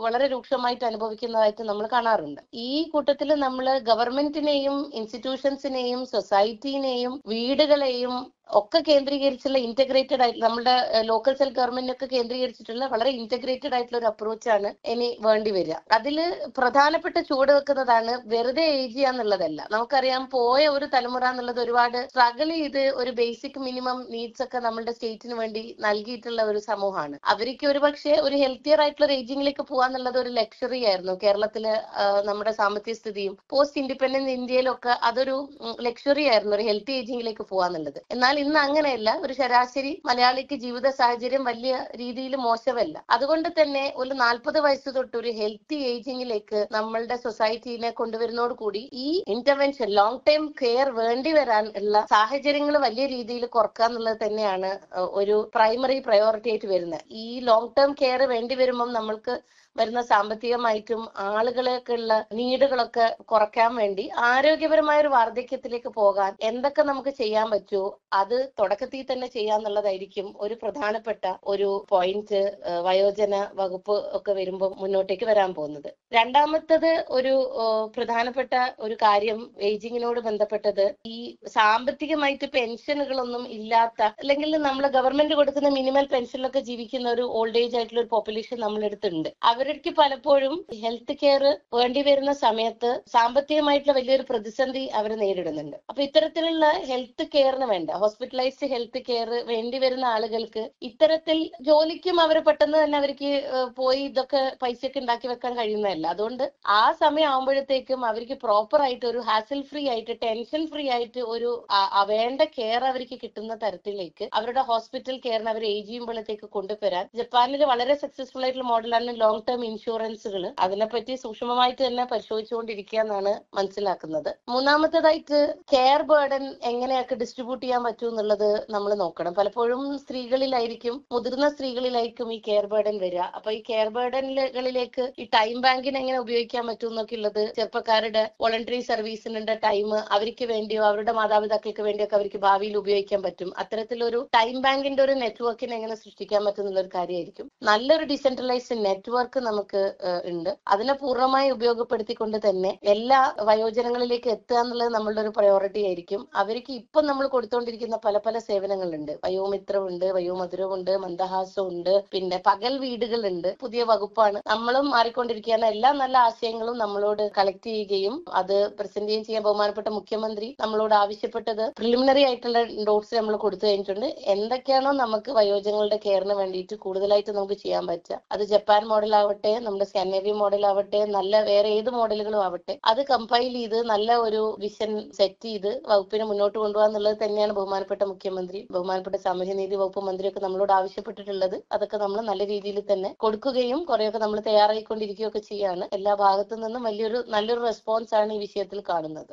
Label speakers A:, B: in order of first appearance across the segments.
A: വളരെ രൂക്ഷമായിട്ട് അനുഭവിക്കുന്നതായിട്ട് നമ്മൾ കാണാറുണ്ട് ഈ കൂട്ടത്തിൽ നമ്മൾ ഗവൺമെന്റിനെയും ഇൻസ്റ്റിറ്റ്യൂഷൻസിനെയും സൊസൈറ്റിനെയും വീടുകളെയും ഒക്കെ കേന്ദ്രീകരിച്ചുള്ള ഇന്റഗ്രേറ്റഡ് ആയിട്ട് നമ്മുടെ ലോക്കൽ സെൽ ഗവൺമെന്റ് ഒക്കെ കേന്ദ്രീകരിച്ചിട്ടുള്ള വളരെ ഇന്റഗ്രേറ്റഡ് ആയിട്ടുള്ള ഒരു അപ്രോച്ചാണ് ഇനി വേണ്ടി വരിക അതിൽ പ്രധാനപ്പെട്ട ചുവട് വെക്കുന്നതാണ് വെറുതെ ഏജ് ചെയ്യാന്നുള്ളതല്ല നമുക്കറിയാം പോയ ഒരു തലമുറ എന്നുള്ളത് ഒരുപാട് സ്ട്രഗിൾ ചെയ്ത് ഒരു ബേസിക് മിനിമം നീഡ്സ് ഒക്കെ നമ്മുടെ സ്റ്റേറ്റിന് വേണ്ടി നൽകിയിട്ടുള്ള ഒരു സമൂഹമാണ് അവർക്ക് ഒരു പക്ഷേ ഒരു ഹെൽത്തിയർ ആയിട്ടുള്ള ഒരു ഏജിങ്ങിലേക്ക് പോകാന്നുള്ളത് ഒരു ലക്ഷറി ആയിരുന്നു കേരളത്തില് ആ, നമ്മുടെ സാമ്പത്തിക സ്ഥിതിയും പോസ്റ്റ് ഇൻഡിപെൻഡന്റ് ഇന്ത്യയിലൊക്കെ അതൊരു ലക്ഷറി ആയിരുന്നു ഒരു ഹെൽത്തി ഏജിങ്ങിലേക്ക് പോകാന്നുള്ളത് എന്നാൽ ഇന്ന് അങ്ങനെയല്ല ഒരു ശരാശരി മലയാളിക്ക് ജീവിത സാഹചര്യം വലിയ രീതിയിൽ മോശമല്ല അതുകൊണ്ട് തന്നെ ഒരു നാൽപ്പത് വയസ്സ് തൊട്ട് ഒരു ഹെൽത്തി ഏജിങ്ങിലേക്ക് നമ്മളുടെ സൊസൈറ്റിനെ കൊണ്ടുവരുന്നതോട് കൂടി ഈ ഇന്റർവെൻഷൻ ലോങ് ടൈം കെയർ വേണ്ടി വരാൻ ഉള്ള സാഹചര്യങ്ങൾ വലിയ രീതിയിൽ കുറക്കുക എന്നുള്ളത് തന്നെയാണ് അഹ് ഒരു പ്രൈമറി പ്രയോറിറ്റി ആയിട്ട് വരുന്നത് ഈ ലോങ് ടേം കെയർ വേണ്ടി വരുമ്പം നമ്മൾക്ക് വരുന്ന സാമ്പത്തികമായിട്ടും ആളുകളൊക്കെയുള്ള നീഡുകളൊക്കെ കുറയ്ക്കാൻ വേണ്ടി ആരോഗ്യപരമായ ഒരു വാർദ്ധക്യത്തിലേക്ക് പോകാൻ എന്തൊക്കെ നമുക്ക് ചെയ്യാൻ പറ്റുമോ അത് തുടക്കത്തിൽ തന്നെ ചെയ്യാന്നുള്ളതായിരിക്കും ഒരു പ്രധാനപ്പെട്ട ഒരു പോയിന്റ് വയോജന വകുപ്പ് ഒക്കെ വരുമ്പോൾ മുന്നോട്ടേക്ക് വരാൻ പോകുന്നത് രണ്ടാമത്തത് ഒരു ഏഹ്, പ്രധാനപ്പെട്ട ഒരു കാര്യം ഏജിങ്ങിനോട് ബന്ധപ്പെട്ടത് ഈ സാമ്പത്തികമായിട്ട് പെൻഷനുകളൊന്നും ഇല്ലാത്ത അല്ലെങ്കിൽ നമ്മൾ ഗവൺമെന്റ് കൊടുക്കുന്ന മിനിമൽ പെൻഷനിലൊക്കെ ജീവിക്കുന്ന ഒരു ഓൾഡ് ഏജ് ആയിട്ടുള്ള ഒരു പോപ്പുലേഷൻ നമ്മളെടുത്തുണ്ട് അവർക്ക് പലപ്പോഴും ഹെൽത്ത് കെയർ വേണ്ടി വരുന്ന സമയത്ത് സാമ്പത്തികമായിട്ടുള്ള വലിയൊരു പ്രതിസന്ധി അവർ നേരിടുന്നുണ്ട് അപ്പൊ ഇത്തരത്തിലുള്ള ഹെൽത്ത് കെയറിന് വേണ്ട ഹോസ്പിറ്റലൈസ്ഡ് ഹെൽത്ത് കെയർ വേണ്ടി വരുന്ന ആളുകൾക്ക് ഇത്തരത്തിൽ ജോലിക്കും അവർ പെട്ടെന്ന് തന്നെ അവർക്ക് ഏഹ്, പോയി ഇതൊക്കെ പൈസയൊക്കെ ഉണ്ടാക്കി വെക്കാൻ കഴിയുന്നതല്ല അതുകൊണ്ട് ആ സമയം ആകുമ്പോഴത്തേക്കും അവർക്ക് പ്രോപ്പർ ആയിട്ട് ഒരു ഹാസിൽ ഫ്രീ ആയിട്ട് ടെൻഷൻ ഫ്രീ ആയിട്ട് ഒരു ആ- ആ വേണ്ട കെയർ അവർക്ക് കിട്ടുന്ന തരത്തിലേക്ക് അവരുടെ ഹോസ്പിറ്റൽ കെയറിന് അവർ ഏജ് ചെയ്യുമ്പോഴത്തേക്ക് കൊണ്ടുവരാൻ ജപ്പാനിൽ വളരെ സക്സസ്ഫുൾ ആയിട്ടുള്ള മോഡലാണ് ലോങ് ടേം ഇൻഷുറൻസുകൾ അതിനെപ്പറ്റി സൂക്ഷ്മമായിട്ട് തന്നെ പരിശോധിച്ചുകൊണ്ടിരിക്കുക എന്നാണ് മനസ്സിലാക്കുന്നത് മൂന്നാമത്തേതായിട്ട് കെയർ ബേർഡൻ എങ്ങനെയൊക്കെ ഡിസ്ട്രിബ്യൂട്ട് ചെയ്യാൻ പറ്റും എന്നുള്ളത് നമ്മൾ നോക്കണം പലപ്പോഴും സ്ത്രീകളിലായിരിക്കും മുതിർന്ന സ്ത്രീകളിലായിരിക്കും ഈ കെയർ ബേർഡൻ വരിക അപ്പൊ ഈ കെയർ ബേർഡനുകളിലേക്ക് ഈ ടൈം ബാങ്കിന് എങ്ങനെ ഉപയോഗിക്കാൻ പറ്റും എന്നൊക്കെ ഉള്ളത് ചെറുപ്പക്കാരുടെ വോളണ്ടറി സർവീസിനുള്ള ടൈം അവർക്ക് വേണ്ടിയോ അവരുടെ മാതാപിതാക്കൾക്ക് വേണ്ടിയോ ഒക്കെ അവർക്ക് ഭാവിയിൽ ഉപയോഗിക്കാൻ പറ്റും അത്തരത്തിലൊരു ടൈം ബാങ്കിന്റെ ഒരു നെറ്റ്വർക്കിനെ എങ്ങനെ സൃഷ്ടിക്കാൻ പറ്റും എന്നുള്ള ഒരു കാര്യമായിരിക്കും നല്ലൊരു ഡിസെൻട്രലൈസ്ഡ് നെറ്റ്വർക്ക് നമുക്ക് ഏഹ്, ഉണ്ട് അതിനെ പൂർണ്ണമായി ഉപയോഗപ്പെടുത്തിക്കൊണ്ട് തന്നെ എല്ലാ വയോജനങ്ങളിലേക്ക് എത്തുക എന്നുള്ളത് നമ്മളുടെ ഒരു പ്രയോറിറ്റി ആയിരിക്കും അവർക്ക് ഇപ്പം നമ്മൾ കൊടുത്തുകൊണ്ടിരിക്കുന്ന പല പല സേവനങ്ങളുണ്ട് വയോമിത്രമുണ്ട് വയോമധുരമുണ്ട് മന്ദഹാസമുണ്ട് പിന്നെ പകൽ വീടുകളുണ്ട് പുതിയ വകുപ്പാണ് നമ്മളും മാറിക്കൊണ്ടിരിക്കുകയാണ് എല്ലാ നല്ല ആശയങ്ങളും നമ്മളോട് കളക്ട് ചെയ്യുകയും അത് പ്രസന്റ് ചെയ്യുകയും ചെയ്യാൻ ബഹുമാനപ്പെട്ട മുഖ്യമന്ത്രി നമ്മളോട് ആവശ്യപ്പെട്ടത് പ്രിലിമിനറി ആയിട്ടുള്ള നോട്ട്സ് നമ്മൾ കൊടുത്തു കഴിഞ്ഞിട്ടുണ്ട് എന്തൊക്കെയാണോ നമുക്ക് വയോജനങ്ങളുടെ കെയറിന് വേണ്ടിയിട്ട് കൂടുതലായിട്ട് നമുക്ക് ചെയ്യാൻ പറ്റുക അത് ജപ്പാൻ മോഡൽ ആവട്ടെ നമ്മുടെ സ്കാൻഡിനേവിയൻ മോഡൽ ആവട്ടെ നല്ല വേറെ ഏത് മോഡലുകളും ആവട്ടെ അത് കമ്പൈൽ ചെയ്ത് നല്ല ഒരു വിഷൻ സെറ്റ് ചെയ്ത് വകുപ്പിനെ മുന്നോട്ട് കൊണ്ടുപോകാൻ എന്നുള്ളത് തന്നെയാണ് ബഹുമാനപ്പെട്ട മുഖ്യമന്ത്രി ബഹുമാനപ്പെട്ട സാമൂഹ്യനീതി വകുപ്പ് മന്ത്രിയൊക്കെ നമ്മളോട് ആവശ്യപ്പെട്ടിട്ടുള്ളത് അതൊക്കെ നമ്മൾ നല്ല രീതിയിൽ തന്നെ കൊടുക്കുകയും കുറെയൊക്കെ നമ്മൾ തയ്യാറായിക്കൊണ്ടിരിക്കുകയൊക്കെ ചെയ്യാണ് എല്ലാ ഭാഗത്തു നിന്നും വലിയൊരു നല്ലൊരു റെസ്പോൺസ് ആണ് ഈ വിഷയത്തിൽ കാണുന്നത്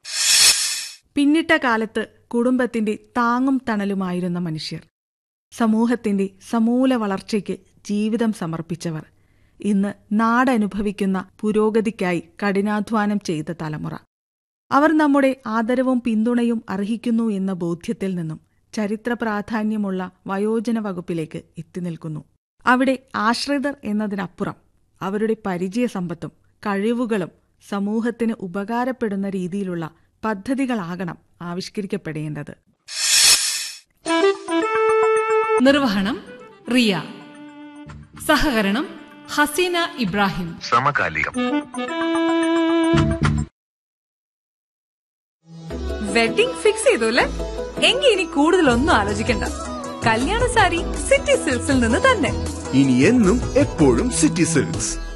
B: പിന്നിട്ട കാലത്ത് കുടുംബത്തിന്റെ താങ്ങും തണലുമായിരുന്ന മനുഷ്യർ സമൂഹത്തിന്റെ സമൂല വളർച്ചയ്ക്ക് ജീവിതം സമർപ്പിച്ചവർ ഇന്ന് നാടനുഭവിക്കുന്ന പുരോഗതിക്കായി കഠിനാധ്വാനം ചെയ്ത തലമുറ അവർ നമ്മുടെ ആദരവും പിന്തുണയും അർഹിക്കുന്നു എന്ന ബോധ്യത്തിൽ നിന്നും ചരിത്ര പ്രാധാന്യമുള്ള വയോജന വകുപ്പിലേക്ക് എത്തിനിൽക്കുന്നു അവിടെ ആശ്രിതർ എന്നതിനപ്പുറം അവരുടെ പരിചയസമ്പത്തും കഴിവുകളും സമൂഹത്തിന് ഉപകാരപ്പെടുന്ന രീതിയിലുള്ള പദ്ധതികളാകണം ആവിഷ്കരിക്കപ്പെടേണ്ടത്
C: നിർവഹണം റിയ സഹകരണം ഹസീന ഇബ്രാഹിം
D: സമകാലികം
E: വെഡിംഗ് ഫിക്സ് ചെയ്തു അല്ലേ എങ്കിൽ ഇനി കൂടുതലൊന്നും ആലോചിക്കണ്ട കല്യാണ സാരി സിറ്റി സിൽക്സിൽ നിന്ന് തന്നെ
F: ഇനി എന്നും എപ്പോഴും സിറ്റി സിൽക്സ്